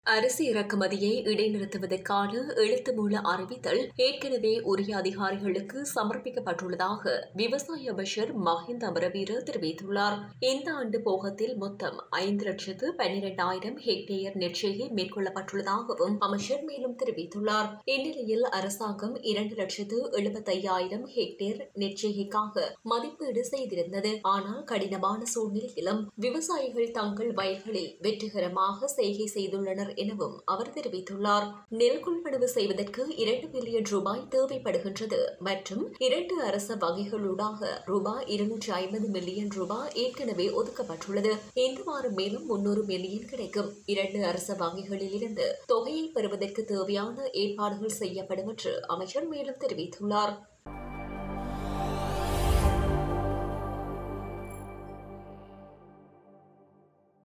அரிசி இறக்குமதியை இடைநிறுத்துவதற்கான எழுத்து மூல அறிவித்தல் ஏற்கனவே உரிய அதிகாரிகளுக்கு சமர்ப்பிக்கப்பட்டுள்ளதாக விவசாய அமைச்சர் மஹிந்த அமரவீர தெரிவித்துள்ளார் இந்த ஆண்டு போகத்தில் மொத்தம் ஐந்து லட்சத்து பன்னிரண்டாயிரம் ஹெக்டேயர் நெற்செய்கை மேற்கொள்ளப்பட்டுள்ளதாகவும் அமைச்சர் மேலும் தெரிவித்துள்ளார் இந்நிலையில் அரசாங்கம் இரண்டு லட்சத்து எழுபத்தையாயிரம் ஹெக்டேர் நெற்செய்கைக்காக மதிப்பீடு செய்திருந்தது ஆனால் கடினமான சூழ்நிலையிலும் விவசாயிகள் தங்கள் வயல்களில் வெற்றிகரமாக செய்கை செய்துள்ளனர் எனவும் அவர் தெரிவித்துள்ளார் நெல் கொள்வனவு செய்வதற்கு இரண்டு பில்லியன் ரூபாய் தேவைப்படுகின்றது மற்றும் இரண்டு அரச வகைகளூடாக ரூபாய் இருநூற்றி ஐம்பது மில்லியன் ரூபாய் ஏற்கனவே ஒதுக்கப்பட்டுள்ளது இந்த வாரம் மேலும் முன்னூறு மில்லியன் கிடைக்கும் இரண்டு அரச வங்கிகளில் இருந்து தொகையை பெறுவதற்கு தேவையான ஏற்பாடுகள் செய்யப்படும் என்று அமைச்சர் மேலும் தெரிவித்துள்ளார்